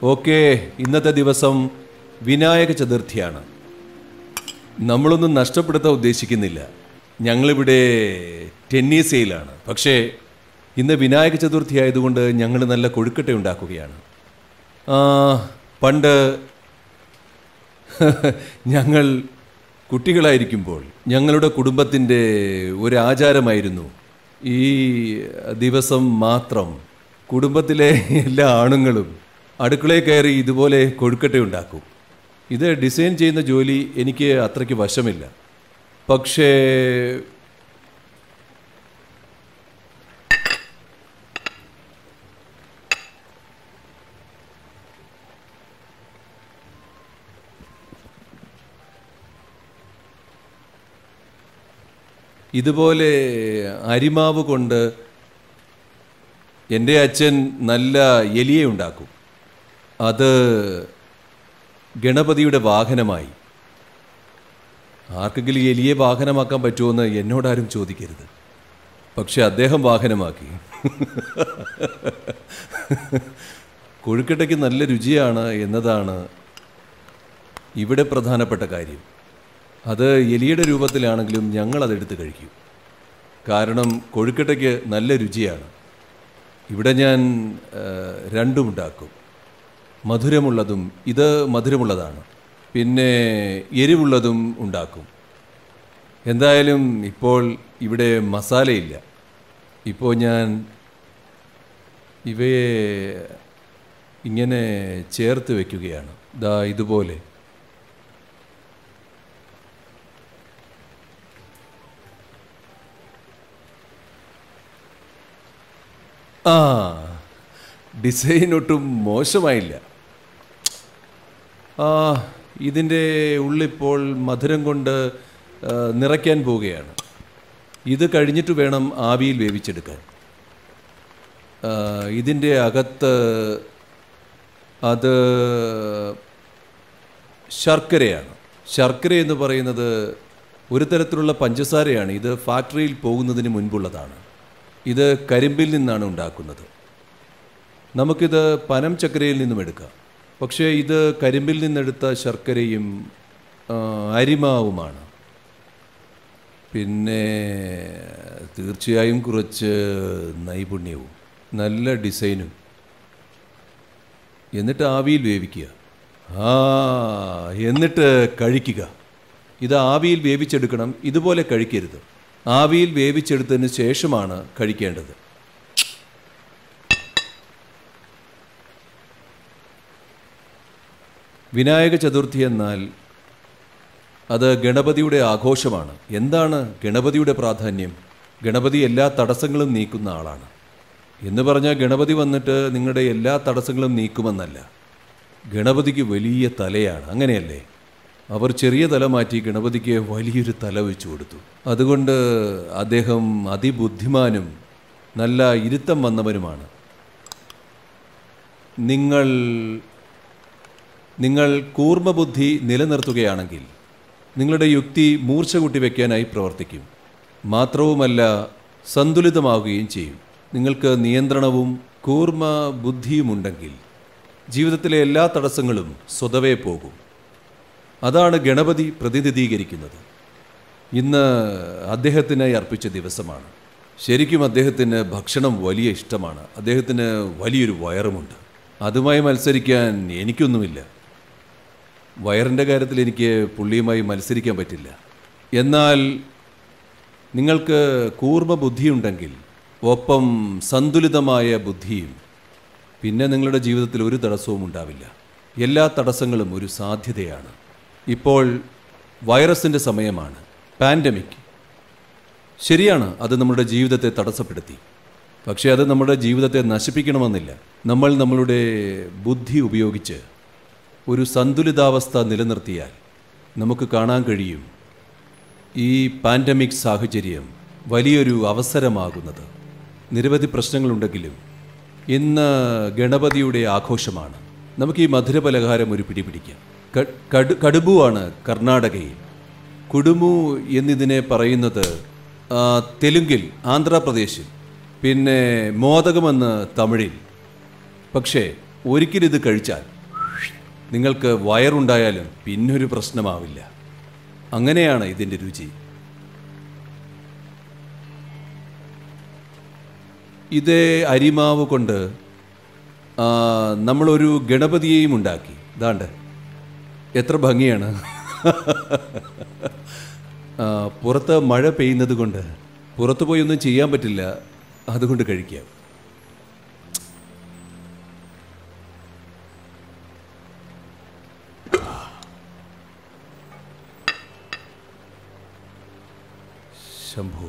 okay ഇന്നത്തെ ദിവസം വിനായക ചതുർത്ഥിയാണ് നമ്മളൊന്നും നഷ്ടപ്പെടുത്താൻ ഉദ്ദേശിക്കുന്നില്ല ഞങ്ങളിവിടെ ടെന്നീസയിലാണ് പക്ഷേ ഇന്ന് വിനായക ചതുർത്ഥി ആയതുകൊണ്ട് ഞങ്ങൾ നല്ല കൊഴുക്കട്ട ഉണ്ടാക്കുകയാണ് ആ, പണ്ട് ഞങ്ങൾ കുട്ടികളായിരിക്കുമ്പോൾ ഞങ്ങളുടെ കുടുംബത്തിൻ്റെ ഒരു ആചാരമായിരുന്നു ഈ ദിവസം മാത്രം കുടുംബത്തിലെ എല്ലാ ആണുങ്ങളും അടുക്കളയിൽ കയറി ഇതുപോലെ കൊഴുക്കട്ട ഉണ്ടാക്കും ഇത് ഡിസൈൻ ചെയ്യുന്ന ജോലി എനിക്ക് അത്രയ്ക്ക് വശമില്ല പക്ഷേ ഇതുപോലെ അരിമാവ് കൊണ്ട് എൻ്റെ അച്ഛൻ നല്ല എലിയെ ഉണ്ടാക്കും അത് ഗണപതിയുടെ വാഹനമായി ആർക്കെങ്കിലും എലിയെ വാഹനമാക്കാൻ പറ്റുമോയെന്ന് എന്നോടാരും ചോദിക്കരുത് പക്ഷെ അദ്ദേഹം വാഹനമാക്കി കൊഴുക്കട്ടയ്ക്ക് നല്ല രുചിയാണ് എന്നതാണ് ഇവിടെ പ്രധാനപ്പെട്ട കാര്യം അത് എലിയുടെ രൂപത്തിലാണെങ്കിലും ഞങ്ങൾ അതെടുത്ത് കഴിക്കും കാരണം കൊഴുക്കട്ടയ്ക്ക് നല്ല രുചിയാണ് ഇവിടെ ഞാൻ ആ, രണ്ടും ഉണ്ടാക്കും മധുരമുള്ളതും ഇത് മധുരമുള്ളതാണ് പിന്നെ എരിവുള്ളതും ഉണ്ടാക്കും എന്തായാലും ഇപ്പോൾ ഇവിടെ മസാലയില്ല ഇപ്പോൾ ഞാൻ ഇവയെ ഇങ്ങനെ ചേർത്ത് വയ്ക്കുകയാണ് ദാ ഇതുപോലെ ആ ഡിസൈൻ ഒട്ടും മോശമായില്ല ആ ഇതിൻ്റെ ഉള്ളിപ്പോൾ മധുരം കൊണ്ട് ആ, നിറയ്ക്കാൻ പോവുകയാണ് ഇത് കഴിഞ്ഞിട്ട് വേണം ആവിയിൽ വേവിച്ചെടുക്കാൻ ആ, ഇതിൻ്റെ അകത്ത് അത് ശർക്കരയാണ് ശർക്കര എന്ന് പറയുന്നത് ഒരു തരത്തിലുള്ള പഞ്ചസാരയാണ് ഇത് ഫാക്ടറിയിൽ പോകുന്നതിന് മുൻപുള്ളതാണ് ഇത് കരിമ്പിൽ നിന്നാണ് ഉണ്ടാക്കുന്നത് നമുക്കിത് പനം ചക്കരയിൽ നിന്നും എടുക്കാം പക്ഷേ ഇത് കരിമ്പിൽ നിന്നെടുത്ത ശർക്കരയും ആ, അരിമാവുമാണ് പിന്നെ തീർച്ചയായും കുറച്ച് നൈപുണ്യവും നല്ല ഡിസൈനും എന്നിട്ട് ആവിയിൽ വേവിക്കുക ആ എന്നിട്ട് കഴിക്കുക ഇത് ആവിയിൽ വേവിച്ചെടുക്കണം ഇതുപോലെ കഴിക്കരുത് ആവിയിൽ വേവിച്ചെടുത്തതിന് ശേഷമാണ് കഴിക്കേണ്ടത് വിനായക ചതുർത്ഥി എന്നാൽ അത് ഗണപതിയുടെ ആഘോഷമാണ് എന്താണ് ഗണപതിയുടെ പ്രാധാന്യം ഗണപതി എല്ലാ തടസ്സങ്ങളും നീക്കുന്ന ആളാണ് എന്ന് പറഞ്ഞാൽ ഗണപതി വന്നിട്ട് നിങ്ങളുടെ എല്ലാ തടസ്സങ്ങളും നീക്കുമെന്നല്ല ഗണപതിക്ക് വലിയ തലയാണ് അങ്ങനെയല്ലേ അവർ ചെറിയ തല മാറ്റി ഗണപതിക്ക് വലിയൊരു തല വെച്ചു കൊടുത്തു അതുകൊണ്ട് അദ്ദേഹം അതിബുദ്ധിമാനും നല്ല ഇരുത്തം വന്നവനുമാണ് നിങ്ങൾ നിങ്ങൾ കൂർമ്മബുദ്ധി നിലനിർത്തുകയാണെങ്കിൽ നിങ്ങളുടെ യുക്തി മൂർച്ച കൂട്ടി വയ്ക്കാനായി പ്രവർത്തിക്കും മാത്രവുമല്ല സന്തുലിതമാവുകയും ചെയ്യും നിങ്ങൾക്ക് നിയന്ത്രണവും കൂർമ്മ ബുദ്ധിയുമുണ്ടെങ്കിൽ ജീവിതത്തിലെ എല്ലാ തടസ്സങ്ങളും സ്വതവേ പോകും അതാണ് ഗണപതി പ്രതിനിധീകരിക്കുന്നത് ഇന്ന് അദ്ദേഹത്തിനായി അർപ്പിച്ച ദിവസമാണ് ശരിക്കും അദ്ദേഹത്തിന് ഭക്ഷണം വലിയ ഇഷ്ടമാണ് അദ്ദേഹത്തിന് വലിയൊരു വയറുമുണ്ട് അതുമായി മത്സരിക്കാൻ എനിക്കൊന്നുമില്ല വയറിൻ്റെ കാര്യത്തിൽ എനിക്ക് പുള്ളിയുമായി മത്സരിക്കാൻ പറ്റില്ല എന്നാൽ നിങ്ങൾക്ക് കൂർമ്മ ബുദ്ധിയുണ്ടെങ്കിൽ ഒപ്പം സന്തുലിതമായ ബുദ്ധിയും പിന്നെ നിങ്ങളുടെ ജീവിതത്തിൽ ഒരു തടസ്സവും ഉണ്ടാവില്ല എല്ലാ തടസ്സങ്ങളും ഒരു സാധ്യതയാണ് ഇപ്പോൾ വൈറസിൻ്റെ സമയമാണ് പാൻഡമിക് ശരിയാണ് അത് നമ്മുടെ ജീവിതത്തെ തടസ്സപ്പെടുത്തി പക്ഷേ അത് നമ്മുടെ ജീവിതത്തെ നശിപ്പിക്കണമെന്നില്ല നമ്മൾ നമ്മളുടെ ബുദ്ധി ഉപയോഗിച്ച് ഒരു സന്തുലിതാവസ്ഥ നിലനിർത്തിയാൽ നമുക്ക് കാണാൻ കഴിയും ഈ പാൻഡമിക് സാഹചര്യം വലിയൊരു അവസരമാകുന്നത് നിരവധി പ്രശ്നങ്ങളുണ്ടെങ്കിലും ഇന്ന് ഗണപതിയുടെ ആഘോഷമാണ് നമുക്ക് ഈ മധുരപലഹാരം ഒരു പിടിപിടിക്കാം ക- കടു കടുബുവാണ് കർണാടകയിൽ കുടുമു എന്നിതിനെ പറയുന്നത് ആ, തെലുങ്കിൽ ആന്ധ്രാപ്രദേശിൽ പിന്നെ മോദകമെന്ന് തമിഴിൽ പക്ഷേ ഒരിക്കലും ഇത് കഴിച്ചാൽ നിങ്ങൾക്ക് വയറുണ്ടായാലും പിന്നൊരു പ്രശ്നമാവില്ല അങ്ങനെയാണ് ഇതിൻ്റെ രുചി ഇതേ അരിമാവ് കൊണ്ട് ആ, നമ്മളൊരു ഗണപതിയെയും ഉണ്ടാക്കി ദാണ്ട് എത്ര ഭംഗിയാണ് ആ, പുറത്ത് മഴ പെയ്യുന്നത് കൊണ്ട് പുറത്ത് പോയി ഒന്നും ചെയ്യാൻ പറ്റില്ല അതുകൊണ്ട് കഴിക്കാം ശംഭു